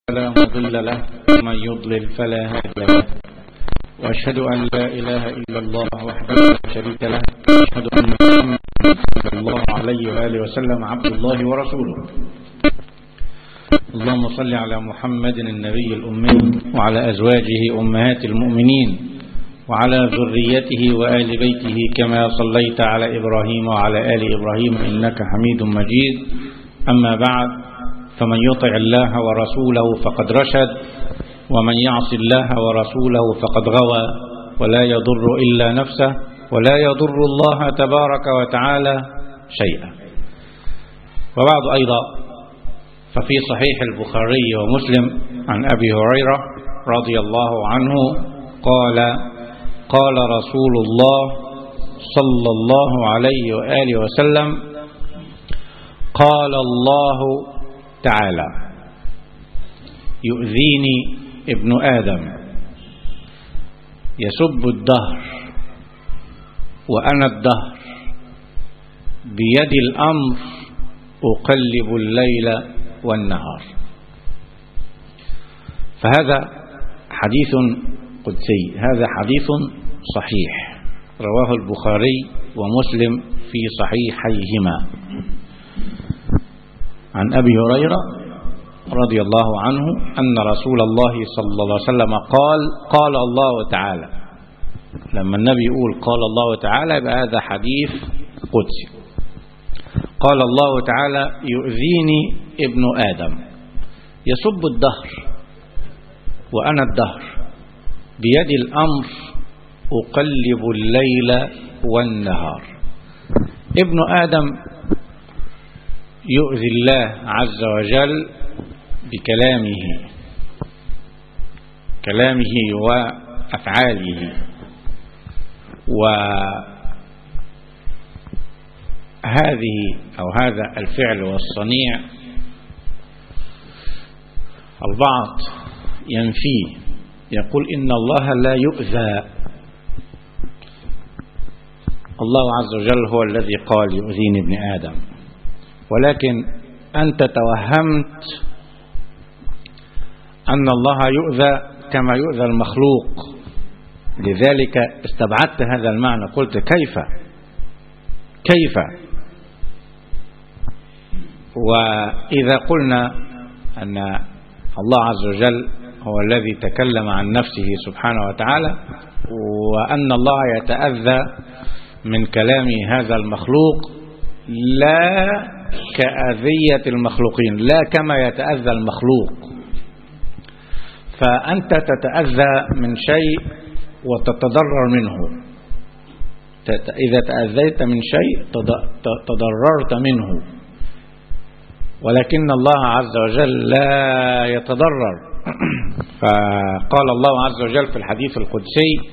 فلا مضل له ومن يضلل فلا هادي له وأشهد أن لا إله إلا الله وحده لا شريك له وأشهد أن محمدا صلى الله عليه وآله وسلم عبد الله ورسوله اللهم صل على محمد النبي الأمي وعلى أزواجه أمهات المؤمنين وعلى ذريته وآل بيته كما صليت على إبراهيم وعلى آل إبراهيم إنك حميد مجيد أما بعد فمن يطع الله ورسوله فقد رشد ومن يعص الله ورسوله فقد غوى ولا يضر إلا نفسه ولا يضر الله تبارك وتعالى شيئا وبعد أيضا ففي صحيح البخاري ومسلم عن أبي هريرة رضي الله عنه قال قال رسول الله صلى الله عليه وآله وسلم قال الله تعالى يؤذيني ابن آدم يسب الدهر وأنا الدهر بيد الأمر أقلب الليل والنهار فهذا حديث قدسي هذا حديث صحيح رواه البخاري ومسلم في صحيحيهما عن أبي هريرة رضي الله عنه أن رسول الله صلى الله عليه وسلم قال قال الله تعالى لما النبي يقول قال الله تعالى يبقى هذا حديث قدسي قال الله تعالى يؤذيني ابن آدم يسب الدهر وأنا الدهر بيد الأمر أقلب الليل والنهار ابن آدم يؤذي الله عز وجل بكلامه كلامه وأفعاله وهذه أو هذا الفعل والصنيع البعض ينفيه يقول إن الله لا يؤذى الله عز وجل هو الذي قال يؤذيني ابن آدم ولكن أنت توهمت أن الله يؤذى كما يؤذى المخلوق لذلك استبعدت هذا المعنى قلت كيف كيف وإذا قلنا أن الله عز وجل هو الذي تكلم عن نفسه سبحانه وتعالى وأن الله يتأذى من كلام هذا المخلوق لا كأذية المخلوقين لا كما يتأذى المخلوق فأنت تتأذى من شيء وتتضرر منه إذا تأذيت من شيء تضررت منه ولكن الله عز وجل لا يتضرر فقال الله عز وجل في الحديث القدسي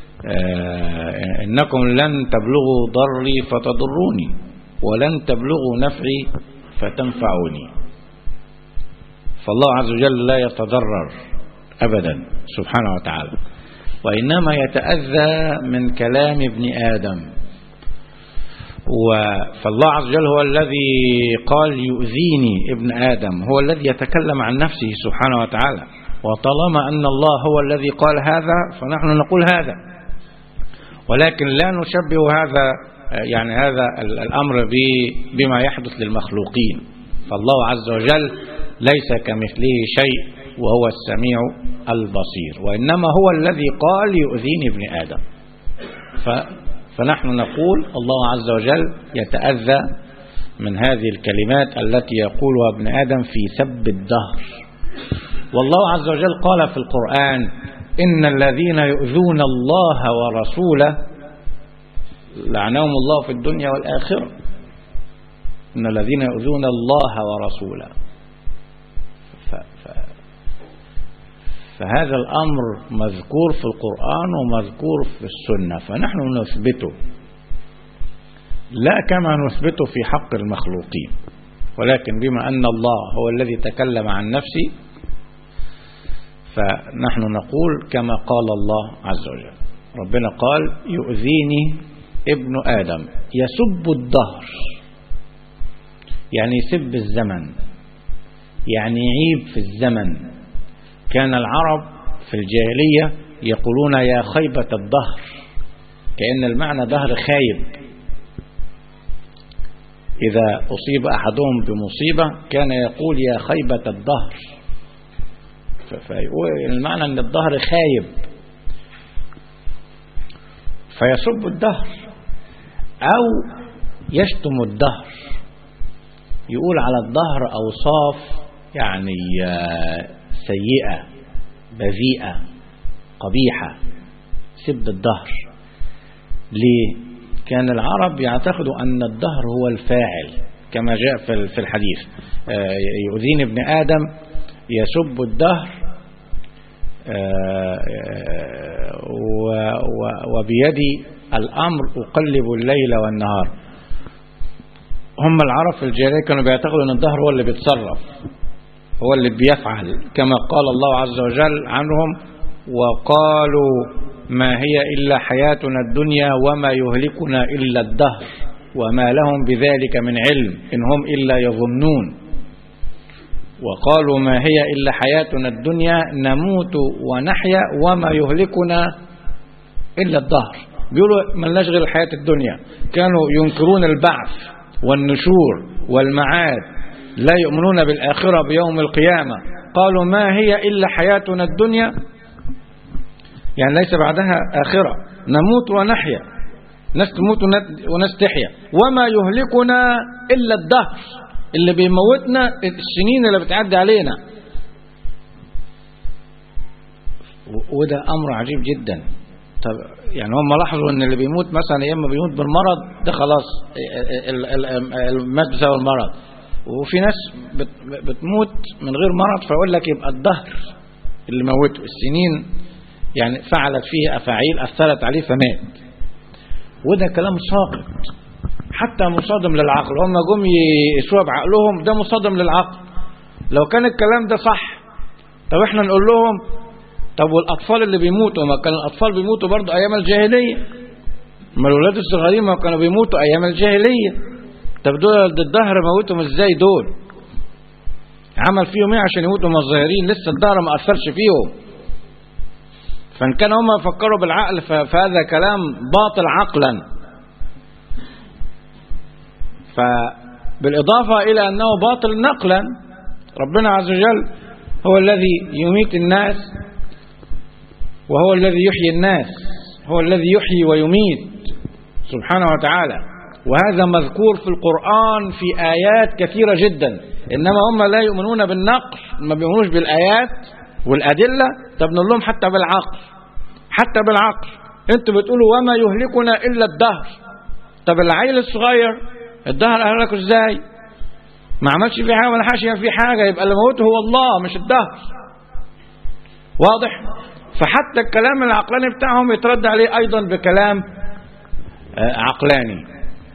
إنكم لن تبلغوا ضري فتضروني ولن تبلغوا نفعي فتنفعوني فالله عز وجل لا يتضرر أبدا سبحانه وتعالى وإنما يتأذى من كلام ابن آدم فالله عز وجل هو الذي قال يؤذيني ابن آدم هو الذي يتكلم عن نفسه سبحانه وتعالى وطالما أن الله هو الذي قال هذا فنحن نقول هذا ولكن لا نشبه هذا يعني هذا الأمر بما يحدث للمخلوقين فالله عز وجل ليس كمثله شيء وهو السميع البصير وإنما هو الذي قال يؤذيني ابن آدم فنحن نقول الله عز وجل يتأذى من هذه الكلمات التي يقولها ابن آدم في سب الدهر والله عز وجل قال في القرآن إن الذين يؤذون الله ورسوله لعنهم الله في الدنيا والآخرة إن الذين يؤذون الله ورسوله ف ف فهذا الأمر مذكور في القرآن ومذكور في السنة فنحن نثبته لا كما نثبته في حق المخلوقين ولكن بما أن الله هو الذي تكلم عن نفسه فنحن نقول كما قال الله عز وجل ربنا قال يؤذيني ابن آدم يسب الدهر يعني يسب الزمن يعني يعيب في الزمن كان العرب في الجاهلية يقولون يا خيبة الظهر كأن المعنى ظهر خايب إذا أصيب أحدهم بمصيبة كان يقول يا خيبة الظهر فيقول المعنى أن الظهر خايب فيسب الدهر أو يشتم الدهر يقول على الظهر أوصاف يعني سيئة بذيئة قبيحة سب الدهر ليه كان العرب يعتقدوا أن الدهر هو الفاعل كما جاء في الحديث يؤذين ابن آدم يسب الدهر وبيدي الأمر أقلب الليل والنهار هم العرب في الجاهلية كانوا بيعتقدوا أن الدهر هو اللي بيتصرف هو اللي بيفعل كما قال الله عز وجل عنهم وقالوا ما هي إلا حياتنا الدنيا وما يهلكنا إلا الدهر وما لهم بذلك من علم إن هم إلا يظنون وقالوا ما هي إلا حياتنا الدنيا نموت ونحيا وما يهلكنا إلا الدهر بيقولوا ما غير الحياة الدنيا كانوا ينكرون البعث والنشور والمعاد لا يؤمنون بالآخرة بيوم القيامة قالوا ما هي إلا حياتنا الدنيا يعني ليس بعدها آخرة نموت ونحيا ناس تموت وناس تحيا وما يهلكنا إلا الدهر اللي بيموتنا السنين اللي بتعدي علينا وده أمر عجيب جدا طب يعني هم لاحظوا ان اللي بيموت مثلا يا اما بيموت بالمرض ده خلاص المات بسبب المرض وفي ناس بتموت من غير مرض فيقول لك يبقى الدهر اللي موته السنين يعني فعلت فيه أفاعيل أثرت عليه فمات وده كلام ساقط حتى مصادم للعقل هم جم يسووا بعقلهم ده مصادم للعقل لو كان الكلام ده صح طب احنا نقول لهم طب والأطفال اللي بيموتوا ما كان الأطفال بيموتوا برضه أيام الجاهلية ما الولاد الصغيرين ما كانوا بيموتوا أيام الجاهلية طب دول الظهر موتهم ازاي دول عمل فيهم ايه عشان يموتوا ما صغيرين لسه الظهر ما أثرش فيهم فإن كان هم فكروا بالعقل فهذا كلام باطل عقلا فبالإضافة إلى أنه باطل نقلا ربنا عز وجل هو الذي يميت الناس وهو الذي يحيي الناس هو الذي يحيي ويميت سبحانه وتعالى وهذا مذكور في القرآن في آيات كثيرة جدا إنما هم لا يؤمنون بالنقل ما بيؤمنوش بالآيات والأدلة طب نقول لهم حتى بالعقل حتى بالعقل انتوا بتقولوا وما يهلكنا إلا الدهر طب العيل الصغير الدهر أهلكه ازاي ما عملش فيه حاجة ولا حاشية فيه حاجة يبقى اللي موته هو الله مش الدهر واضح فحتى الكلام العقلاني بتاعهم يترد عليه أيضا بكلام عقلاني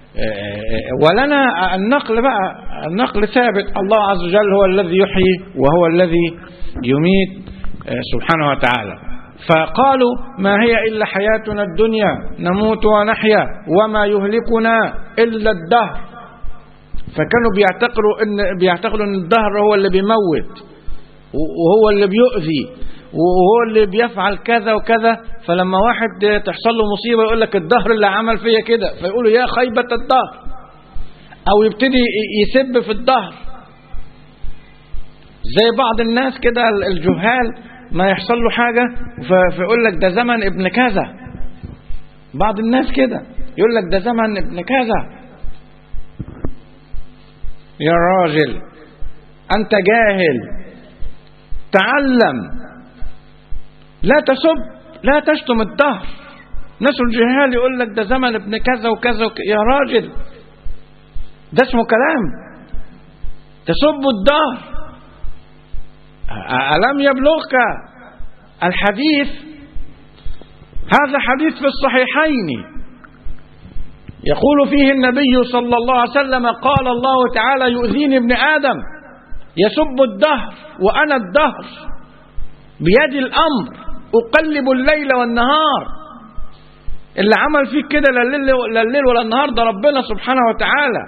ولنا النقل بقى النقل ثابت الله عز وجل هو الذي يحيي وهو الذي يميت سبحانه وتعالى فقالوا ما هي إلا حياتنا الدنيا نموت ونحيا وما يهلكنا إلا الدهر فكانوا بيعتقدوا ان بيعتقدوا ان الدهر هو اللي بيموت وهو اللي بيؤذي وهو اللي بيفعل كذا وكذا فلما واحد تحصل له مصيبه يقول لك الدهر اللي عمل فيا كده فيقولوا يا خيبه الدهر او يبتدي يسب في الدهر زي بعض الناس كده الجهال ما يحصل له حاجه فيقول لك ده زمن ابن كذا بعض الناس كده يقول لك ده زمن ابن كذا يا راجل أنت جاهل تعلم لا تسب لا تشتم الدهر ناس الجهال يقول لك ده زمن ابن كذا وكذا وك... يا راجل ده اسمه كلام تسب الدهر ألم يبلغك الحديث هذا حديث في الصحيحين يقول فيه النبي صلى الله عليه وسلم قال الله تعالى يؤذيني ابن آدم يسب الدهر وأنا الدهر بيدي الأمر أقلب الليل والنهار اللي عمل فيك كده لا الليل ولا النهار ده ربنا سبحانه وتعالى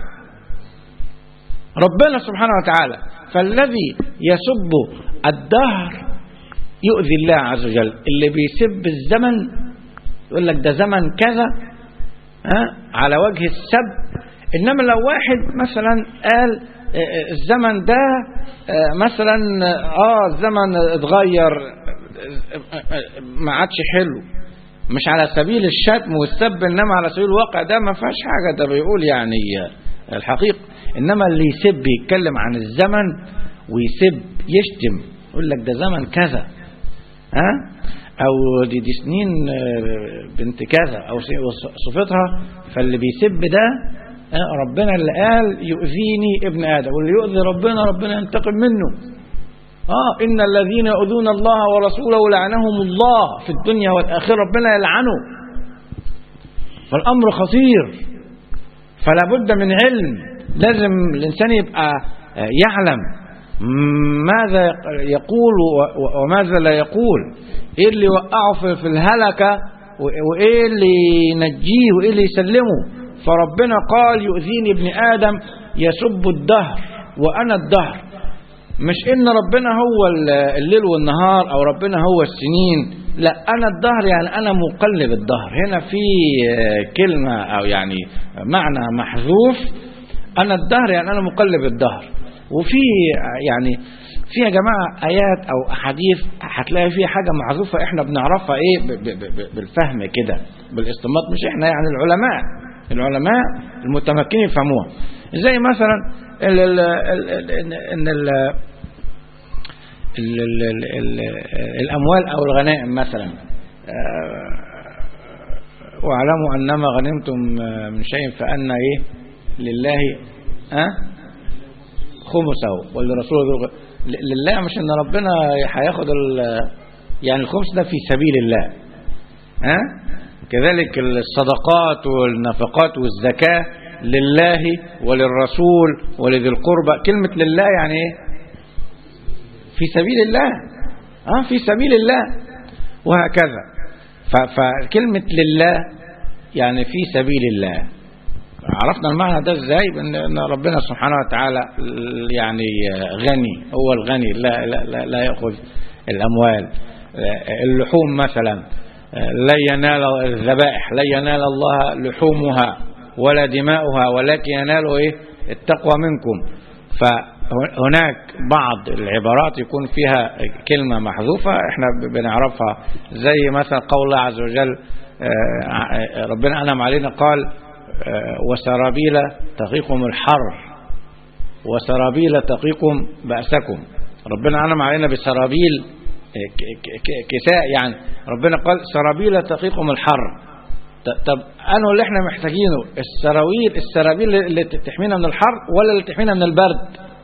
ربنا سبحانه وتعالى فالذي يسب الدهر يؤذي الله عز وجل اللي بيسب الزمن يقول لك ده زمن كذا ها على وجه السب انما لو واحد مثلا قال آه، الزمن ده آه، مثلا اه الزمن اتغير آه، ما عادش حلو مش على سبيل الشتم والسب انما على سبيل الواقع ده ما فيهاش حاجه ده بيقول يعني الحقيقه انما اللي يسب يتكلم عن الزمن ويسب يشتم يقول لك ده زمن كذا ها او دي, دي سنين بنت كذا او صفتها فاللي بيسب ده ربنا اللي قال يؤذيني ابن ادم واللي يؤذي ربنا ربنا ينتقم منه اه ان الذين يؤذون الله ورسوله لعنهم الله في الدنيا والاخره ربنا يلعنه فالامر خطير فلا بد من علم لازم الانسان يبقى يعلم ماذا يقول وماذا لا يقول ايه اللي يوقعه في الهلكه وايه اللي ينجيه وايه اللي يسلمه فربنا قال يؤذيني ابن ادم يسب الدهر وانا الدهر مش ان ربنا هو الليل والنهار او ربنا هو السنين لا انا الدهر يعني انا مقلب الدهر هنا في كلمه او يعني معنى محذوف انا الدهر يعني انا مقلب الدهر وفي يعني في يا جماعه ايات او احاديث هتلاقي فيها حاجه محذوفه احنا بنعرفها ايه بالفهم كده بالاستنباط مش احنا يعني العلماء العلماء المتمكنين يفهموها زي مثلا ال ال ال ان ال ال ال ال الاموال او الغنائم مثلا واعلموا انما غنمتم من شيء فان ايه لله ها خمسه ولرسوله لله مش ان ربنا هياخد يعني الخمس ده في سبيل الله ها كذلك الصدقات والنفقات والزكاة لله وللرسول ولذي القربى كلمة لله يعني ايه في سبيل الله اه في سبيل الله وهكذا فكلمة لله يعني في سبيل الله عرفنا المعنى ده ازاي ان ربنا سبحانه وتعالى يعني غني هو الغني لا لا لا, لا ياخذ الاموال اللحوم مثلا لا ينال الذبائح لا ينال الله لحومها ولا دماؤها ولكن ينال ايه التقوى منكم فهناك بعض العبارات يكون فيها كلمة محذوفة احنا بنعرفها زي مثلا قول الله عز وجل ربنا أنعم علينا قال وسرابيل تقيكم الحر وسرابيل تقيكم بأسكم ربنا أنعم علينا بسرابيل كساء يعني ربنا قال سرابيل تقيكم الحر طب أنه اللي احنا محتاجينه السراويل السرابيل اللي تحمينا من الحر ولا اللي تحمينا من البرد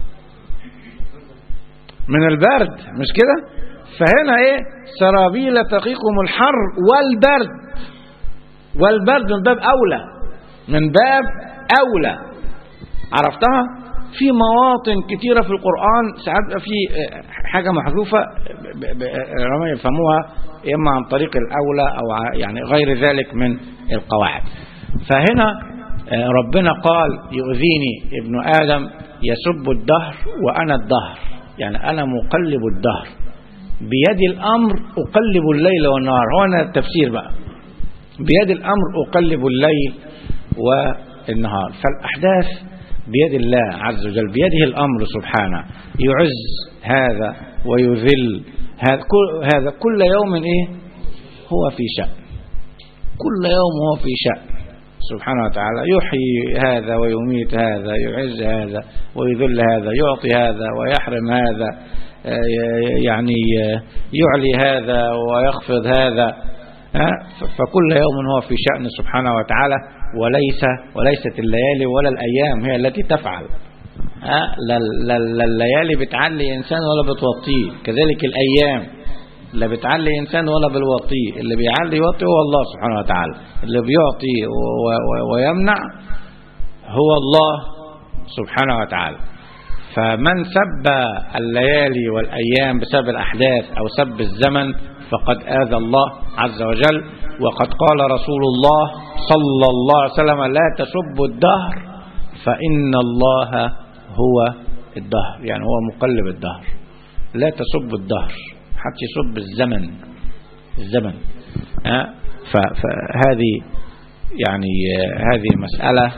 من البرد مش كده فهنا ايه سرابيل تقيكم الحر والبرد والبرد من باب أولى من باب أولى عرفتها في مواطن كتيرة في القرآن ساعات في حاجة محذوفة العلماء يفهموها إما عن طريق الأولى أو يعني غير ذلك من القواعد فهنا ربنا قال يؤذيني ابن آدم يسب الدهر وأنا الدهر يعني أنا مقلب الدهر بيد الأمر أقلب الليل والنهار هو أنا التفسير بقى بيد الأمر أقلب الليل والنهار فالأحداث بيد الله عز وجل بيده الأمر سبحانه يعز هذا ويذل هذا كل, هذا كل يوم إيه هو في شأن كل يوم هو في شأن سبحانه وتعالى يحيي هذا ويميت هذا يعز هذا ويذل هذا يعطي هذا ويحرم هذا يعني يعلي هذا ويخفض هذا فكل يوم هو في شأن سبحانه وتعالى وليس وليست الليالي ولا الأيام هي التي تفعل لا, لا, لا الليالي بتعلي إنسان ولا بتوطيه كذلك الأيام لا بتعلي إنسان ولا بالوطيه اللي بيعلي يوطي هو الله سبحانه وتعالى اللي بيعطي ويمنع هو الله سبحانه وتعالى فمن سب الليالي والأيام بسبب الأحداث أو سب الزمن فقد آذى الله عز وجل وقد قال رسول الله صلى الله عليه وسلم لا تسبوا الدهر فإن الله هو الدهر يعني هو مقلب الدهر لا تسبوا الدهر حدش يسب الزمن الزمن ها فهذه يعني هذه مسألة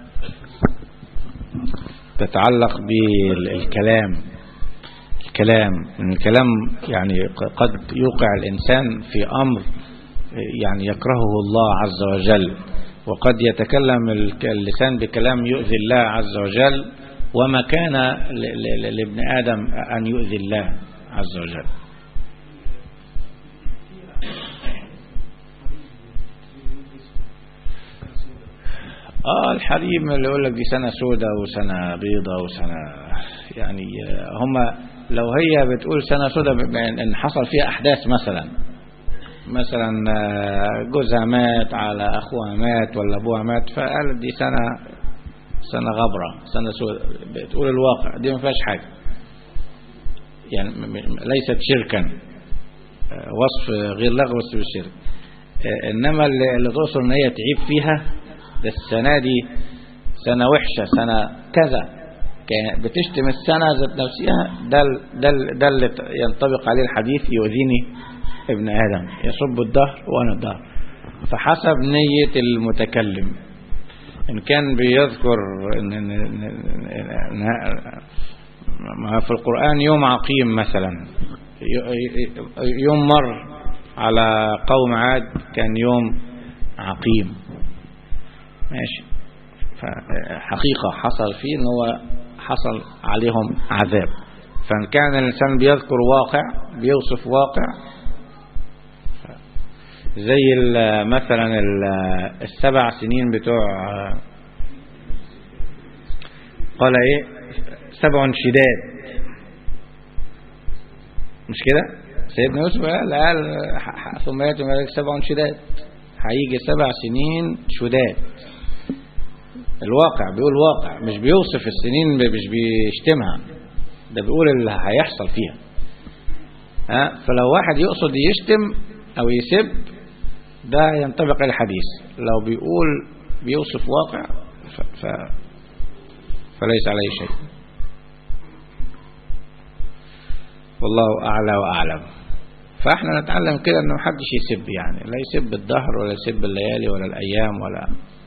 تتعلق بالكلام الكلام ان الكلام يعني قد يوقع الإنسان في أمر يعني يكرهه الله عز وجل وقد يتكلم اللسان بكلام يؤذي الله عز وجل وما كان لابن آدم أن يؤذي الله عز وجل اه الحريم اللي يقول لك دي سنة سودة وسنة بيضة وسنة يعني هم لو هي بتقول سنة سودة ان حصل فيها احداث مثلا مثلا جوزها مات على اخوها مات ولا ابوها مات فقالت دي سنة سنة غبرة سنة سودة بتقول الواقع دي ما فيهاش حاجة يعني ليست شركا وصف غير لغو بالشرك انما اللي تقصر ان هي تعيب فيها ده السنة دي سنة وحشة سنة كذا كانت بتشتم السنة ذات نفسها ده ده ده اللي ينطبق عليه الحديث يؤذيني ابن آدم يصب الدهر وأنا الدهر فحسب نية المتكلم إن كان بيذكر إن إن إن ما في القرآن يوم عقيم مثلا يوم مر على قوم عاد كان يوم عقيم ماشي فحقيقة حصل فيه ان هو حصل عليهم عذاب فان كان الانسان بيذكر واقع بيوصف واقع زي مثلا السبع سنين بتوع قال ايه سبع شداد مش كده سيدنا يوسف قال قال ثم ياتي ملك سبع شداد هيجي سبع سنين شداد الواقع بيقول واقع مش بيوصف السنين مش بيشتمها ده بيقول اللي هيحصل فيها ها فلو واحد يقصد يشتم او يسب ده ينطبق الحديث لو بيقول بيوصف واقع ف... ف... فليس عليه شيء والله أعلى وأعلم فاحنا نتعلم كده ان محدش يسب يعني لا يسب الدهر ولا يسب الليالي ولا الايام ولا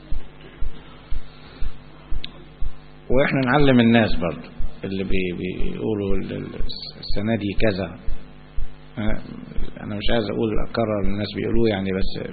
واحنا نعلم الناس برضه اللي بي بيقولوا السنة دي كذا انا مش عايز اقول اكرر الناس بيقولوه يعني بس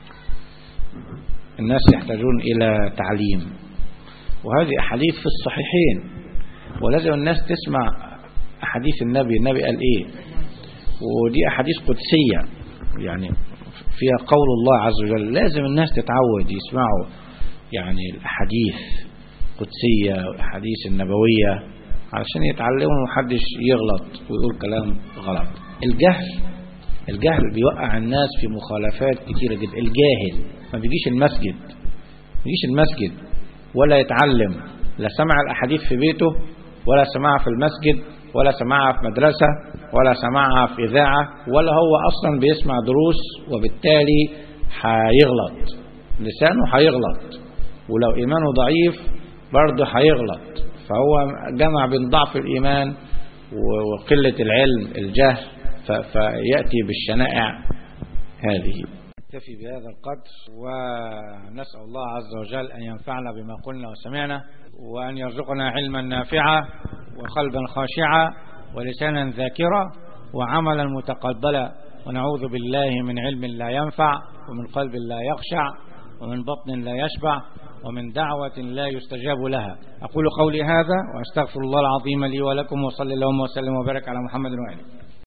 الناس يحتاجون الى تعليم وهذه احاديث في الصحيحين ولازم الناس تسمع احاديث النبي النبي قال ايه ودي أحاديث قدسية يعني فيها قول الله عز وجل لازم الناس تتعود يسمعوا يعني الأحاديث قدسية والأحاديث النبوية علشان يتعلموا محدش يغلط ويقول كلام غلط الجهل الجهل بيوقع الناس في مخالفات كتيرة جدا الجاهل ما بيجيش المسجد ما بيجيش المسجد ولا يتعلم لا سمع الأحاديث في بيته ولا سمعها في المسجد ولا سمعها في مدرسة ولا سمعها في إذاعة ولا هو أصلا بيسمع دروس وبالتالي هيغلط لسانه هيغلط ولو إيمانه ضعيف برضه هيغلط فهو جمع بين ضعف الإيمان وقلة العلم الجهل فيأتي بالشنائع هذه نكتفي بهذا القدر ونسأل الله عز وجل أن ينفعنا بما قلنا وسمعنا وأن يرزقنا علما نافعا وقلبا خاشعا ولسانا ذاكرا وعملا متقبلا ونعوذ بالله من علم لا ينفع ومن قلب لا يخشع ومن بطن لا يشبع ومن دعوة لا يستجاب لها أقول قولي هذا وأستغفر الله العظيم لي ولكم وصلى اللهم وسلم وبارك على محمد وآله